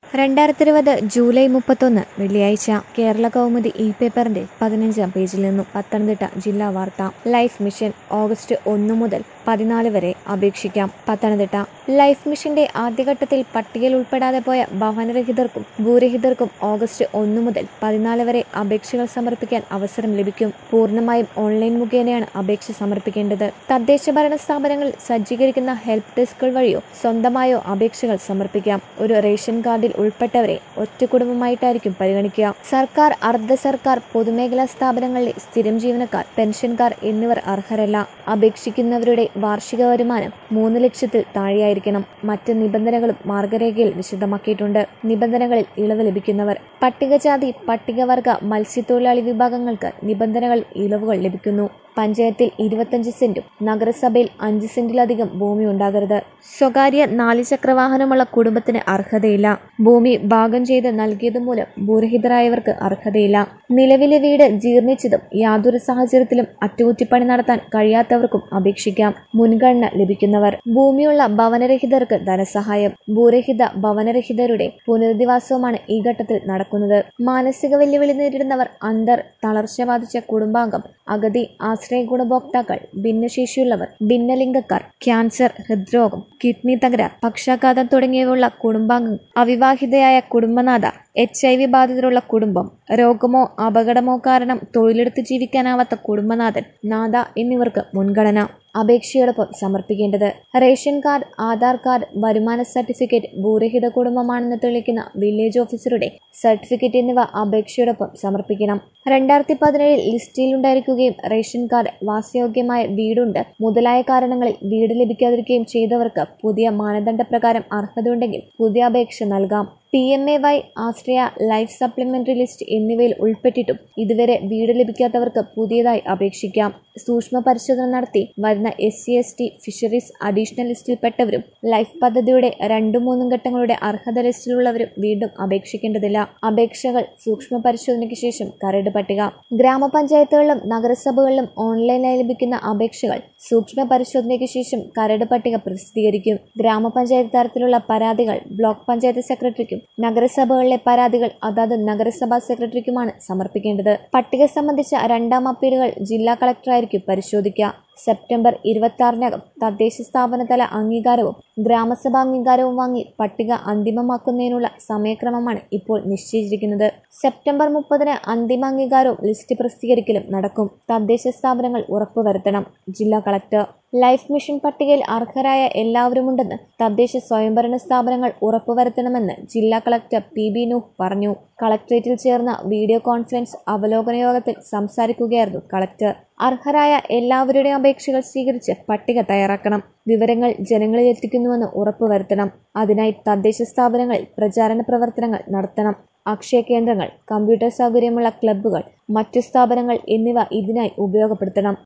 രണ്ടായിരത്തി ഇരുപത് ജൂലൈ മുപ്പത്തൊന്ന് വെള്ളിയാഴ്ച കേരള കൗമുദി ഇ പേപ്പറിന്റെ പതിനഞ്ചാം പേജിൽ നിന്നും പത്തനംതിട്ട ജില്ലാ വാർത്ത ലൈഫ് മിഷൻ ഓഗസ്റ്റ് ഒന്ന് മുതൽ പതിനാല് വരെ അപേക്ഷിക്കാം പത്തനംതിട്ട ലൈഫ് മിഷന്റെ ആദ്യഘട്ടത്തിൽ പട്ടികയിൽ ഉൾപ്പെടാതെ പോയ ഭവനരഹിതർക്കും ഭൂരഹിതർക്കും ഓഗസ്റ്റ് ഒന്ന് മുതൽ പതിനാല് വരെ അപേക്ഷകൾ സമർപ്പിക്കാൻ അവസരം ലഭിക്കും പൂർണ്ണമായും ഓൺലൈൻ മുഖേനയാണ് അപേക്ഷ സമർപ്പിക്കേണ്ടത് തദ്ദേശ ഭരണ സ്ഥാപനങ്ങളിൽ സജ്ജീകരിക്കുന്ന ഹെൽപ്പ് ഡെസ്കുകൾ വഴിയോ സ്വന്തമായോ അപേക്ഷകൾ സമർപ്പിക്കാം ഒരു റേഷൻ കാർഡിൽ ഉൾപ്പെട്ടവരെ ഒറ്റ കുടുംബമായിട്ടായിരിക്കും പരിഗണിക്കുക സർക്കാർ അർദ്ധ സർക്കാർ പൊതുമേഖലാ സ്ഥാപനങ്ങളിലെ സ്ഥിരം ജീവനക്കാർ പെൻഷൻകാർ എന്നിവർ അർഹരല്ല അപേക്ഷിക്കുന്നവരുടെ വാർഷിക വരുമാനം മൂന്ന് ലക്ഷത്തിൽ താഴെയായിരിക്കണം മറ്റ് നിബന്ധനകളും മാർഗരേഖയിൽ വിശദമാക്കിയിട്ടുണ്ട് നിബന്ധനകളിൽ ഇളവ് ലഭിക്കുന്നവർ പട്ടികജാതി പട്ടികവർഗ മത്സ്യത്തൊഴിലാളി വിഭാഗങ്ങൾക്ക് നിബന്ധനകളിൽ ഇളവുകൾ ലഭിക്കുന്നു പഞ്ചായത്തിൽ ഇരുപത്തഞ്ച് സെന്റും നഗരസഭയിൽ അഞ്ച് സെന്റിലധികം ഭൂമി ഉണ്ടാകരുത് സ്വകാര്യ നാല് ചക്രവാഹനമുള്ള കുടുംബത്തിന് അർഹതയില്ല ഭൂമി ഭാഗം ചെയ്ത് നൽകിയത് മൂലം ഭൂരഹിതരായവർക്ക് അർഹതയില്ല നിലവിലെ വീട് ജീർണിച്ചതും യാതൊരു സാഹചര്യത്തിലും അറ്റകുറ്റിപ്പണി നടത്താൻ കഴിയാത്തവർക്കും അപേക്ഷിക്കാം മുൻഗണന ലഭിക്കുന്നവർ ഭൂമിയുള്ള ഭവനരഹിതർക്ക് ധനസഹായം ഭൂരഹിത ഭവനരഹിതരുടെ പുനരധിവാസവുമാണ് ഈ ഘട്ടത്തിൽ നടക്കുന്നത് മാനസിക വെല്ലുവിളി നേരിടുന്നവർ അന്തർ തളർച്ച ബാധിച്ച കുടുംബാംഗം അഗതി ആശ്രയ ഗുണഭോക്താക്കൾ ഭിന്നശേഷിയുള്ളവർ ഭിന്നലിംഗക്കാർ ക്യാൻസർ ഹൃദ്രോഗം കിഡ്നി തകരാർ പക്ഷാഘാതം തുടങ്ങിയവയുള്ള കുടുംബാംഗം അവിവാഹിതയായ കുടുംബനാഥ എച്ച് ഐ വി ബാധിതരുള്ള കുടുംബം രോഗമോ അപകടമോ കാരണം തൊഴിലെടുത്ത് ജീവിക്കാനാവാത്ത കുടുംബനാഥൻ നാഥ എന്നിവർക്ക് മുൻഗണന അപേക്ഷയോടൊപ്പം സമർപ്പിക്കേണ്ടത് റേഷൻ കാർഡ് ആധാർ കാർഡ് വരുമാന സർട്ടിഫിക്കറ്റ് ഭൂരഹിത കുടുംബമാണെന്ന് തെളിയിക്കുന്ന വില്ലേജ് ഓഫീസറുടെ സർട്ടിഫിക്കറ്റ് എന്നിവ അപേക്ഷയോടൊപ്പം സമർപ്പിക്കണം രണ്ടായിരത്തി പതിനേഴിൽ ലിസ്റ്റിലുണ്ടായിരിക്കുകയും റേഷൻ കാർഡ് വാസയോഗ്യമായ വീടുണ്ട് മുതലായ കാരണങ്ങളിൽ വീട് ലഭിക്കാതിരിക്കുകയും ചെയ്തവർക്ക് പുതിയ മാനദണ്ഡപ്രകാരം അർഹതയുണ്ടെങ്കിൽ പുതിയ അപേക്ഷ നൽകാം P M A Y Ashraya life supplementary list എന്നിവയിൽ ഉൾപ്പെട്ടിട്ടും ഇതുവരെ വീട് ലഭിക്കാത്തവർക്ക് പുതിയതായി അപേക്ഷിക്കാം സൂക്ഷ്മ പരിശോധന നടത്തി വരുന്ന S C S T fisheries additional ലിസ്റ്റിൽപ്പെട്ടവരും ലൈഫ് പദ്ധതിയുടെ രണ്ടും മൂന്നും ഘട്ടങ്ങളുടെ അർഹത ലിസ്റ്റിലുള്ളവരും വീണ്ടും അപേക്ഷിക്കേണ്ടതില്ല അപേക്ഷകൾ സൂക്ഷ്മ പരിശോധനയ്ക്ക് ശേഷം കരട് പട്ടിക ഗ്രാമപഞ്ചായത്തുകളിലും നഗരസഭകളിലും ഓൺലൈനായി ലഭിക്കുന്ന അപേക്ഷകൾ സൂക്ഷ്മ പരിശോധനയ്ക്ക് ശേഷം കരട് പട്ടിക പ്രസിദ്ധീകരിക്കും ഗ്രാമപഞ്ചായത്ത് തരത്തിലുള്ള പരാതികൾ ബ്ലോക്ക് പഞ്ചായത്ത് സെക്രട്ടറിക്കും നഗരസഭകളിലെ പരാതികൾ അതാത് നഗരസഭാ സെക്രട്ടറിക്കുമാണ് സമർപ്പിക്കേണ്ടത് പട്ടിക സംബന്ധിച്ച രണ്ടാം അപ്പീലുകൾ ജില്ലാ കളക്ടറായിരിക്കും പരിശോധിക്കുക സെപ്റ്റംബർ ഇരുപത്തി ആറിനകം തദ്ദേശ സ്ഥാപനതല അംഗീകാരവും ഗ്രാമസഭാ അംഗീകാരവും വാങ്ങി പട്ടിക അന്തിമമാക്കുന്നതിനുള്ള സമയക്രമമാണ് ഇപ്പോൾ നിശ്ചയിച്ചിരിക്കുന്നത് സെപ്റ്റംബർ മുപ്പതിന് അന്തിമ അംഗീകാരവും ലിസ്റ്റ് പ്രസിദ്ധീകരിക്കലും നടക്കും തദ്ദേശ സ്ഥാപനങ്ങൾ ഉറപ്പുവരുത്തണം ജില്ലാ കളക്ടർ ലൈഫ് മിഷൻ പട്ടികയിൽ അർഹരായ എല്ലാവരുമുണ്ടെന്ന് തദ്ദേശ സ്വയംഭരണ സ്ഥാപനങ്ങൾ ഉറപ്പുവരുത്തണമെന്ന് ജില്ലാ കളക്ടർ പി ബി നൂഹ് പറഞ്ഞു കളക്ടറേറ്റിൽ ചേർന്ന വീഡിയോ കോൺഫറൻസ് അവലോകന യോഗത്തിൽ സംസാരിക്കുകയായിരുന്നു കളക്ടർ അർഹരായ എല്ലാവരുടെയും അപേക്ഷകൾ സ്വീകരിച്ച് പട്ടിക തയ്യാറാക്കണം വിവരങ്ങൾ ജനങ്ങളിൽ എത്തിക്കുന്നുവെന്ന് ഉറപ്പുവരുത്തണം അതിനായി തദ്ദേശ സ്ഥാപനങ്ങളിൽ പ്രചാരണ പ്രവർത്തനങ്ങൾ നടത്തണം അക്ഷയ കേന്ദ്രങ്ങൾ കമ്പ്യൂട്ടർ സൗകര്യമുള്ള ക്ലബ്ബുകൾ മറ്റു സ്ഥാപനങ്ങൾ എന്നിവ ഇതിനായി ഉപയോഗപ്പെടുത്തണം